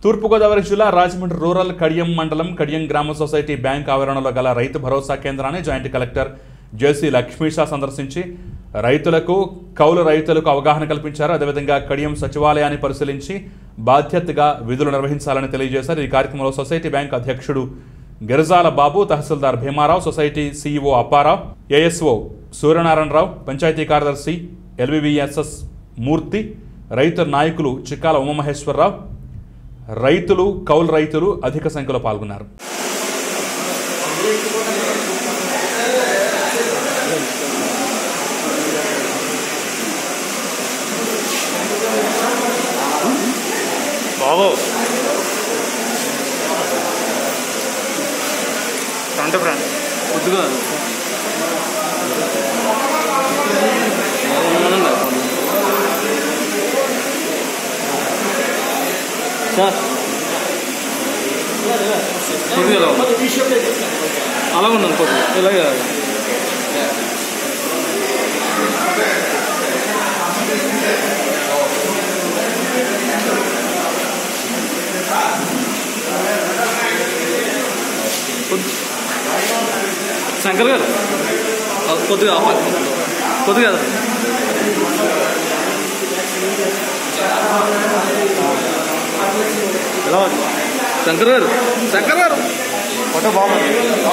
తూర్పుగోదావరి జిల్లా రాజమండ్రి రూరల్ కడియం మండలం కడియం గ్రామ సొసైటీ బ్యాంక్ ఆవరణలో గల రైతు భరోసా కేంద్రాన్ని జాయింట్ కలెక్టర్ జేసీ లక్ష్మీషా సందర్శించి రైతులకు కౌలు రైతులకు అవగాహన కల్పించారు అదేవిధంగా కడియం సచివాలయాన్ని పరిశీలించి బాధ్యతగా విధులు నిర్వహించాలని తెలియజేశారు ఈ కార్యక్రమంలో సొసైటీ బ్యాంక్ అధ్యక్షుడు గిరిజాల బాబు తహసీల్దార్ Bhimarao society CEO Apparao ASO Suryanarayanarao panchayat కార్యదర్శి ఎల్వివిఎస్ఎస్ మూర్తి రైతు నాయకులు చిక్కాల ఉమామహేశ్వరరావు రైతులు కౌలు రైతులు అధిక సంఖ్యలో పాల్గొన్నారు బాబు ఫ్రంట్ ఫ్రంట్ కొద్దిగా సార్ కొద్దిగా ఇలా ఉంది. అలా ఉన్నాను కొద్దిగా ఇలాగే కొద్ది- శంకర్ గారు ఆ, కొద్దిగా ఆపాలి కొద్దిగా ఎలా ఉంది? శంకర్ గారు శంకర్ గారు ఫోటో బాగుంది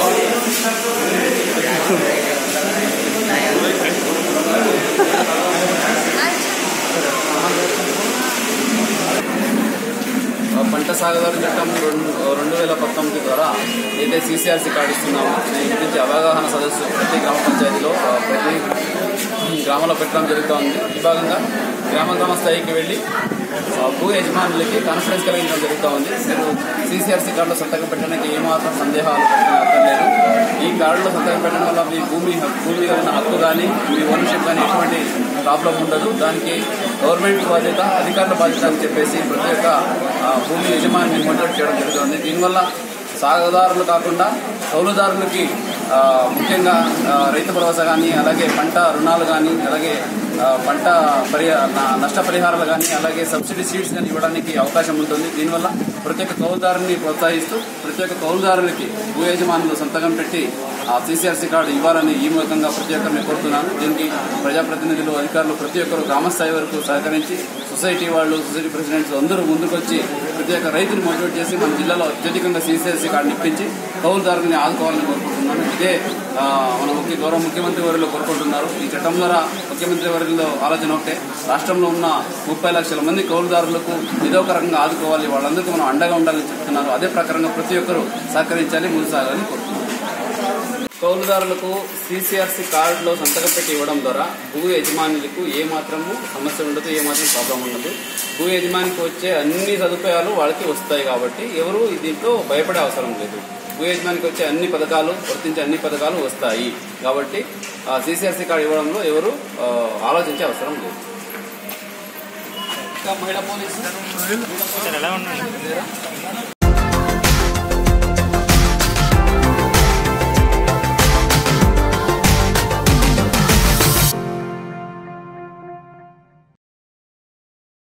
పంట సాగుదారు చట్టం రెండు రెండు వేల పంతొమ్మిది ద్వారా ఏదైతే సీసీఆర్సీ కార్డు ఇస్తున్నామో దీని గురించి అవగాహన సదస్సు ప్రతి గ్రామ పంచాయతీలో ఆ, ప్రతి గ్రామంలో పెట్టడం జరుగుతూ ఉంది ఈ భాగంగా గ్రామ గ్రామ స్థాయికి వెళ్ళి ఆ, భూ యజమానులకి కాన్ఫిడెన్స్ కలిగించడం జరుగుతూ ఉంది మీరు సీసీఆర్సీ కార్డులో సంతకం పెట్టడానికి ఏమాత్రం సందేహాలు పెట్టలేదు ఈ కార్డులో సంతకం పెట్టడం వల్ల మీ భూమి హక్కు- భూమి మీద ఉన్న హక్కు కానీ మీ ఓనర్షిప్ కానీ ఎటువంటి ప్రాబ్లం ఉండదు దానికి గవర్నమెంట్ బాధ్యత అధికారుల బాధ్యత అని చెప్పేసి ప్రతి ఒక్క ఆ, భూమి యజమాని మోటివేట్ చేయడం జరుగుతుంది దీనివల్ల సాగుదారులు కాకుండా కౌలుదారులకి ఆ, ముఖ్యంగా ఆ, రైతు భరోసా కానీ అలాగే పంట రుణాలు కానీ అలాగే ఆ, పంట పరిహా న- నష్టపరిహారాలు కానీ అలాగే సబ్సిడీ సీడ్స్ కానీ ఇవ్వడానికి అవకాశం ఉంటుంది దీనివల్ల ప్రతి ఒక్క కౌలుదారుని ప్రోత్సహిస్తూ ప్రతి ఒక్క కౌలుదారులకి భూ యజమానులు సంతకం పెట్టి ఆ సీసీఆర్సీ కార్డు ఇవ్వాలని ఈ మూలకంగా ప్రతి ఒక్కరిని కోరుతున్నాను దీనికి ప్రజాప్రతినిధులు అధికారులు ప్రతి ఒక్కరు గ్రామస్థాయి వరకు సహకరించి సొసైటీ వాళ్ళు సొసైటీ ప్రెసిడెంట్స్ అందరూ ముందుకొచ్చి ప్రతి ఒక్క రైతుని మోటివేట్ చేసి మన జిల్లాలో అత్యధికంగా సీసీఎస్సీ కార్డుని ఇప్పించి కౌలుదారుని ఆదుకోవాలని కోరుకుంటున్నాను ఇదే ఆ, మన ముఖ్య గౌరవ ముఖ్యమంత్రి వారిలో కోరుకుంటున్నారు ఈ చట్టం ద్వారా ముఖ్యమంత్రి వారిలో ఆలోచన ఒకటే రాష్ట్రంలో ఉన్న ముప్పై లక్షల మంది కౌలుదారులకు ఏదో ఒక రకంగా ఆదుకోవాలి వాళ్ళందరికీ మనం అండగా ఉండాలని చెప్తున్నారు అదే ప్రకారంగా ప్రతి ఒక్కరూ సహకరించాలి ముందు సాగాలని కోరుతున్నాను కౌలుదారులకు సీసీఆర్సీ కార్డులో సంతకం పెట్టి ఇవ్వడం ద్వారా భూ యజమానులకు ఏ మాత్రము సమస్య ఉండదు ఏ మాత్రం ప్రాబ్లం ఉండదు భూ యజమానికి వచ్చే అన్ని సదుపాయాలు వాళ్ళకి వస్తాయి కాబట్టి ఎవరు దీంట్లో భయపడే అవసరం లేదు భూ యజమానికి వచ్చే అన్ని పథకాలు వర్తించే అన్ని పథకాలు వస్తాయి కాబట్టి సీసీఆర్సీ కార్డు ఇవ్వడంలో ఎవరు ఆ, ఆలోచించే అవసరం లేదు ఇంకా మహిళా పోలీసు ఎలా ఉన్నాడు